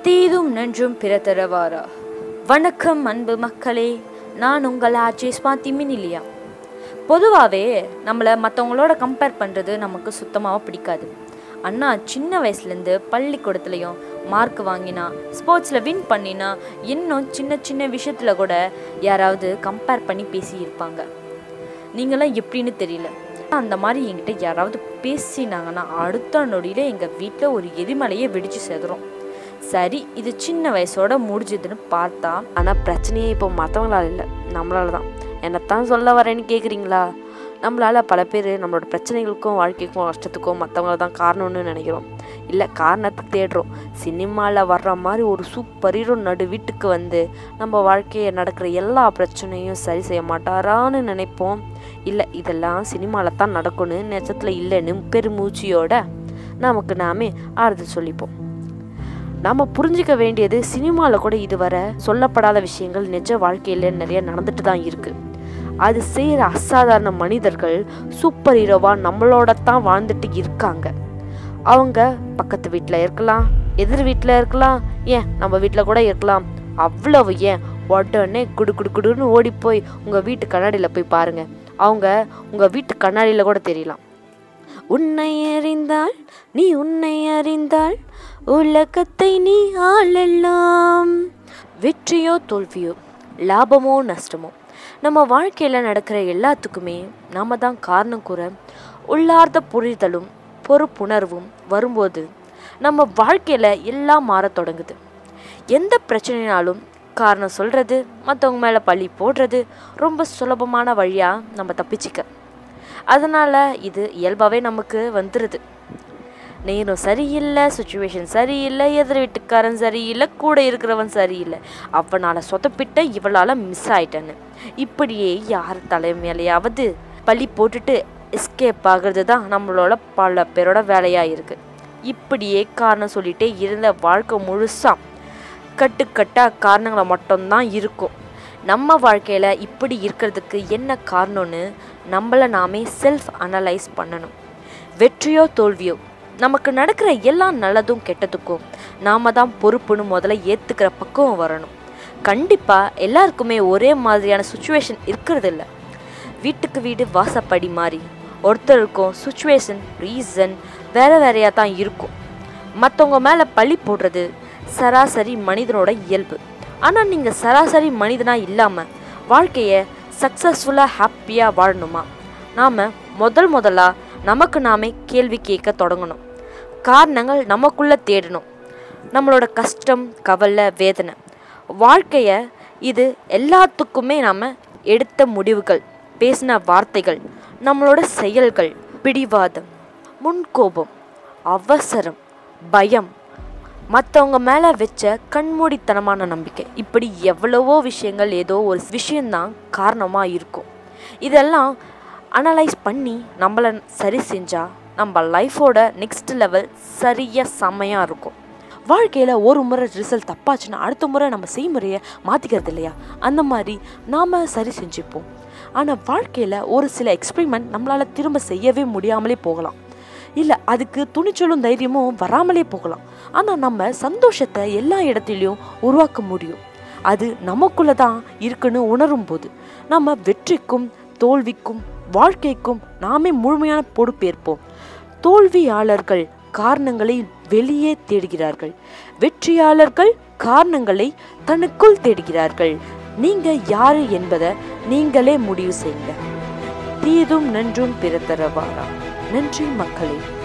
தீதும் நன்றும் பிறத்தரவாரா வணக்கம் அன்பு மக்களே நான் உங்கள் ஆர்ஜே ஸ்வாதி மினிலியா பொதுவாகவே நம்மளை மற்றவங்களோட கம்பேர் பண்ணுறது நமக்கு சுத்தமாக பிடிக்காது அண்ணா சின்ன வயசுலேருந்து பள்ளிக்கூடத்துலேயும் மார்க் வாங்கினா ஸ்போர்ட்ஸில் வின் பண்ணினா இன்னும் சின்ன சின்ன விஷயத்தில் கூட யாராவது கம்பேர் பண்ணி பேசியிருப்பாங்க நீங்களாம் எப்படின்னு தெரியல அந்த மாதிரி என்கிட்ட யாராவது பேசினாங்கன்னா அடுத்த நொடியில் எங்கள் வீட்டில் ஒரு எரிமலையே வெடிச்சு சேதுரும் சரி இது சின்ன வயசோட முடிஞ்சதுன்னு பார்த்தா ஆனால் பிரச்சனையே இப்போ மற்றவங்களால இல்லை நம்மளால தான் என்னத்தான் சொல்ல வரேன்னு கேட்குறீங்களா நம்மளால பல பேர் நம்மளோட பிரச்சனைகளுக்கும் வாழ்க்கைக்கும் கஷ்டத்துக்கும் மற்றவங்கள தான் காரணம்னு நினைக்கிறோம் இல்லை காரணத்தை தேடுறோம் சினிமாவில் வர்ற மாதிரி ஒரு சூப்பர் ஹீரோ நடு வீட்டுக்கு வந்து நம்ம வாழ்க்கையை நடக்கிற எல்லா பிரச்சனையும் சரி செய்ய மாட்டாரான்னு நினைப்போம் இல்லை இதெல்லாம் சினிமாவில் தான் நடக்கும்னு நிஜத்தில் இல்லைன்னு பெருமூச்சியோட நமக்கு நாமே ஆறுதல் சொல்லிப்போம் நாம புரிஞ்சிக்க வேண்டியது சினிமாவில் கூட இதுவரை சொல்லப்படாத விஷயங்கள் நிஜ வாழ்க்கையில் நிறைய நடந்துட்டு தான் இருக்கு அது செய்கிற அசாதாரண மனிதர்கள் சூப்பர் ஹீரோவாக நம்மளோட தான் வாழ்ந்துட்டு இருக்காங்க அவங்க பக்கத்து வீட்டில் இருக்கலாம் எதிர் வீட்டில் இருக்கலாம் ஏன் நம்ம வீட்டில் கூட இருக்கலாம் அவ்வளவு ஏன் உடனே குடு குடு குடுன்னு ஓடி போய் உங்கள் வீட்டு கண்ணாடியில் போய் பாருங்க அவங்க உங்கள் வீட்டு கண்ணாடியில் கூட தெரியலாம் உன்னை அறிந்தால் நீ உன்னை அறிந்தால் உலகத்தை நீ ஆளலாம் வெற்றியோ தோல்வியோ லாபமோ நஷ்டமோ நம்ம வாழ்க்கையில் நடக்கிற எல்லாத்துக்குமே நாம தான் காரணம் கூற உள்ளார்ந்த புரிதலும் பொறுப்புணர்வும் வரும்போது நம்ம வாழ்க்கையில் எல்லாம் மாறத் தொடங்குது எந்த பிரச்சனைனாலும் காரணம் சொல்கிறது மற்றவங்க மேலே பழி போடுறது ரொம்ப சுலபமான வழியாக நம்ம தப்பிச்சிக்க அதனால் இது இயல்பாகவே நமக்கு வந்துடுது நேரம் சரியில்லை சுச்சுவேஷன் சரியில்லை எதிர் வீட்டுக்காரன் சரியில்லை கூட இருக்கிறவன் சரியில்லை அவனால் சொதப்பிட்ட இவளால் மிஸ் ஆயிட்டேன்னு இப்படியே யார் தலைமையிலையாவது பழி போட்டுட்டு எஸ்கேப் ஆகிறது தான் நம்மளோட பல பேரோட வேலையாக இருக்குது இப்படியே காரணம் சொல்லிட்டே இருந்த வாழ்க்கை முழுசாக கட்டுக்கட்டாக காரணங்களை மட்டும்தான் இருக்கும் நம்ம வாழ்க்கையில் இப்படி இருக்கிறதுக்கு என்ன காரணம்னு நம்மளை நாமே செல்ஃப் அனலைஸ் பண்ணணும் வெற்றியோ தோல்வியோ நமக்கு நடக்கிற எல்லா நல்லதும் கெட்டதுக்கும் நாம தான் பொறுப்புன்னு முதல்ல ஏற்றுக்கிற பக்குவம் வரணும் கண்டிப்பாக எல்லாருக்குமே ஒரே மாதிரியான சுச்சுவேஷன் இருக்கிறது இல்லை வீட்டுக்கு வீடு வாசப்படி மாதிரி ஒருத்தருக்கும் சுச்சுவேஷன் ரீசன் வேற வேறையாக தான் இருக்கும் மற்றவங்க மேலே பழி போடுறது சராசரி மனிதனோட இயல்பு ஆனால் நீங்கள் சராசரி மனிதனாக இல்லாமல் வாழ்க்கையை சக்ஸஸ்ஃபுல்லாக ஹாப்பியாக வாழணுமா நாம் முதல் முதலாக நமக்கு நாமே கேள்வி கேட்க தொடங்கணும் காரணங்கள் நமக்குள்ளே தேடணும் நம்மளோட கஷ்டம் கவலை வேதனை வாழ்க்கையை இது எல்லாத்துக்குமே நாம் எடுத்த முடிவுகள் பேசின வார்த்தைகள் நம்மளோட செயல்கள் பிடிவாதம் முன்கோபம் அவசரம் பயம் மற்றவங்க மேலே வச்ச கண்மூடித்தனமான நம்பிக்கை இப்படி எவ்வளவோ விஷயங்கள் ஏதோ ஒரு விஷயந்தான் காரணமாக இருக்கும் இதெல்லாம் அனலைஸ் பண்ணி நம்மளை சரி செஞ்சால் நம்ம லைஃபோட நெக்ஸ்ட் லெவல் சரியாக செம்மையாக இருக்கும் வாழ்க்கையில் ஒரு முறை ரிசல்ட் தப்பாச்சுன்னா அடுத்த முறை நம்ம செய்முறையை மாற்றிக்கிறது இல்லையா அந்த மாதிரி நாம் சரி செஞ்சுப்போம் ஆனால் வாழ்க்கையில் ஒரு சில எக்ஸ்பெரிமெண்ட் நம்மளால் திரும்ப செய்யவே முடியாமலே போகலாம் இல்லை அதுக்கு துணிச்சலும் தைரியமும் வராமலே போகலாம் ஆனால் நம்ம சந்தோஷத்தை எல்லா இடத்துலையும் உருவாக்க முடியும் அது நமக்குள்ளே தான் இருக்குன்னு உணரும் போது நம்ம வெற்றிக்கும் தோல்விக்கும் வாழ்க்கைக்கும் நாமே முழுமையான பொறுப்பேற்போம் தோல்வியாளர்கள் காரணங்களை வெளியே தேடுகிறார்கள் வெற்றியாளர்கள் காரணங்களை தனக்குள் தேடுகிறார்கள் நீங்க யாரு என்பதை நீங்களே முடிவு செய்யுங்க தீதும் நன்றும் பிறத்தரவாரா நன்றி மக்களே